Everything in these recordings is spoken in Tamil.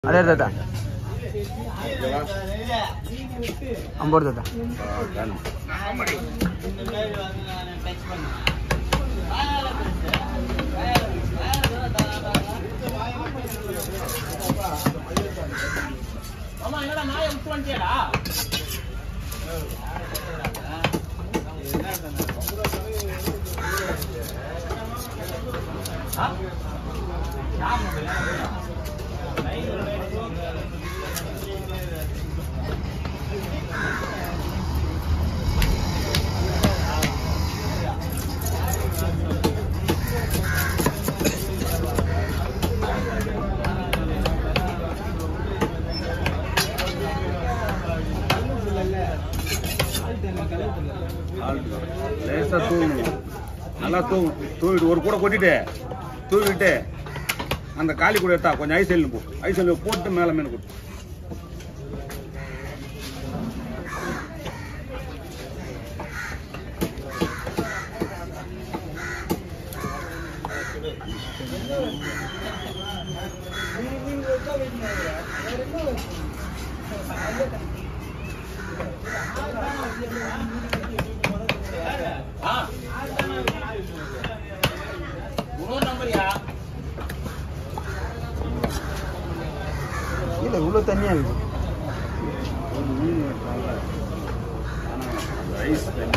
ಅದೇ ತಾತ ಅಂಬೋರ್ ತಾತ லேசா தூவணும் நல்லா தூவும் தூவிட்டு ஒரு கூட கொட்டிட்டு தூவிட்டு அந்த காலி கூட எடுத்தா கொஞ்சம் ஐஸ் எல்லு போ ஐஸ் எல்லு போட்டு மேலே மீன் கொடு ಇಲ್ಲ ಇவ்வளோ தண்ணியா இருக்கு ஒரு மீன் வெட்டுறாங்க ஆனால் அந்த ஐஸ் தண்ணி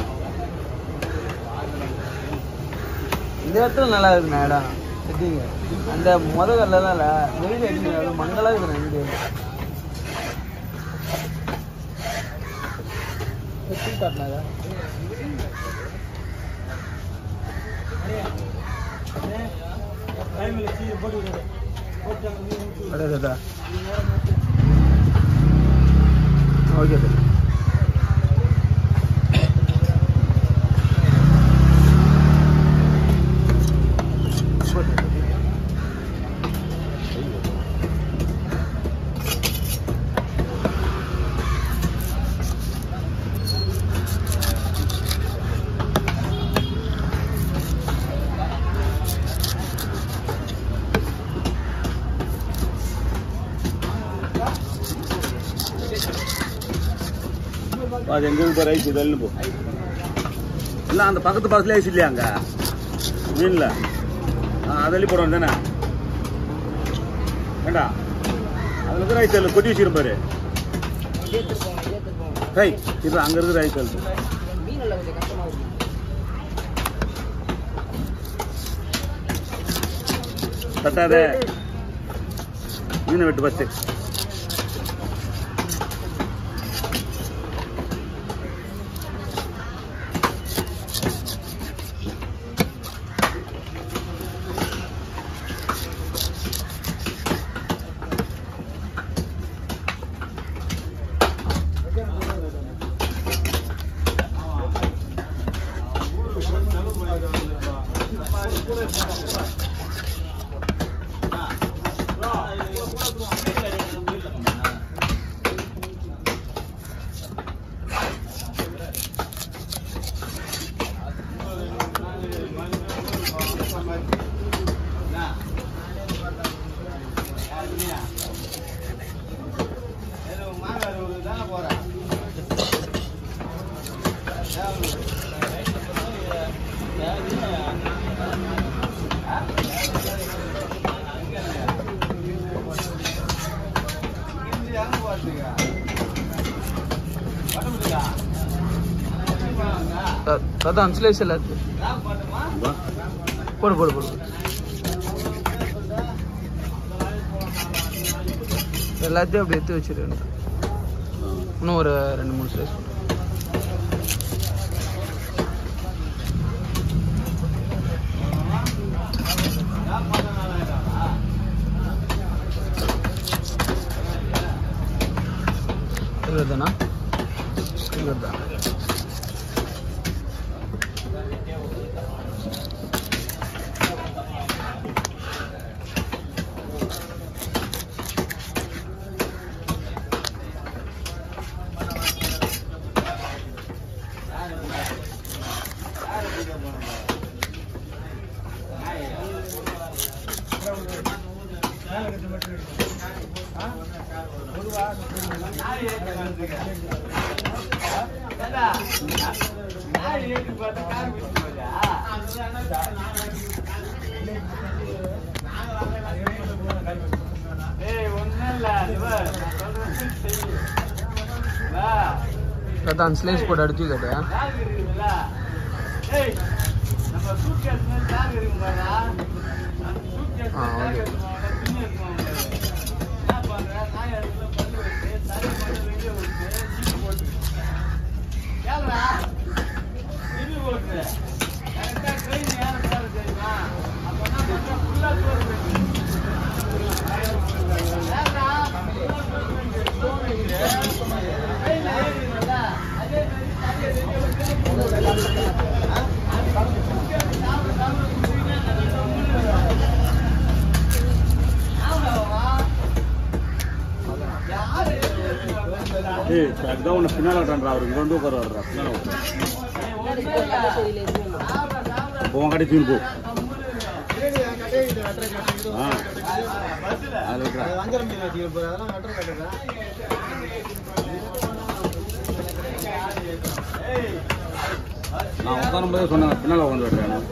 இந்த இடத்துல நல்லா இருக்குண்ணா இடம் எப்படிங்க அந்த முத கல்லாம் வெயில் அடிக்கிறது மங்களா இருக்குண்ணா வீடு எப்படி காட்டினாங்க ಅದೇ தாத்தா ஓகே தாத்தா அது எங்க இருக்கு ஐஸ் இதெல்லாம் போ இல்லை அந்த பக்கத்து பக்கத்துல ஐஸ் இல்லையா அங்க மீன்ல ஆ அதெல்லாம் போடுவோம் தானே ஏண்டா அதுல இருக்கிற ஐஸ் எல்லாம் கொட்டி வச்சிரும் பாரு ஹை இப்போ அங்க இருக்கிற ஐஸ் எல்லாம் தட்டாத மீனை வெட்டு பஸ்ட்டு தாத்தா அந்த ஸ்லைஸ் எல்லாத்தையும் போடு போடு போடு எல்லாத்தையும் அப்படி எடுத்து வச்சிரு இன்னும் ஒரு ரெண்டு மூணு ஸ்லைஸ் இவ்வளோதானா இவ்வளோதான் ஆ அதான் ஸ்லைஸ் போட்டு அடிச்சு கேட்டியா ஆ ஓகே ஏய் அதுதான் உன்னை பின்னால் விட்டான்றா அவர் இங்கே வந்து உட்கார வர்றா பின்னால் உன் கடை தூக்கி போ ஆ அதில் விட்டுறா நான் உட்காரும் போதே சொன்னேன் பின்னால் உட்காந்து விட்டுறேன்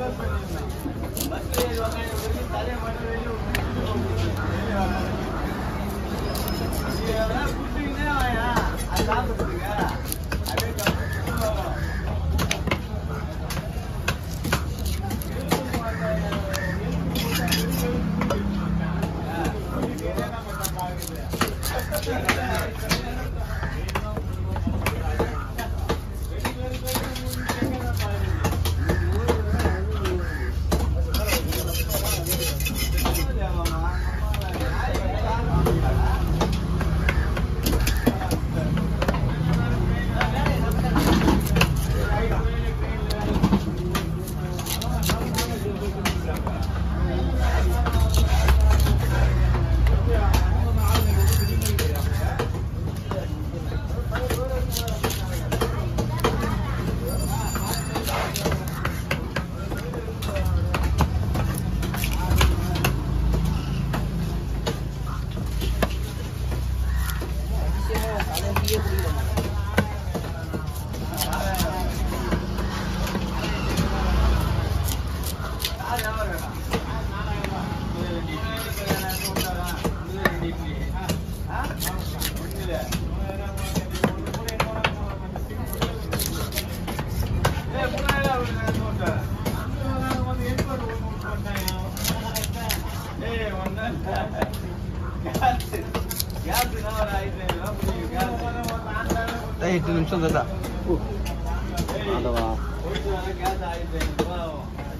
எட்டு நிமிஷம் தான் ஆண்டவா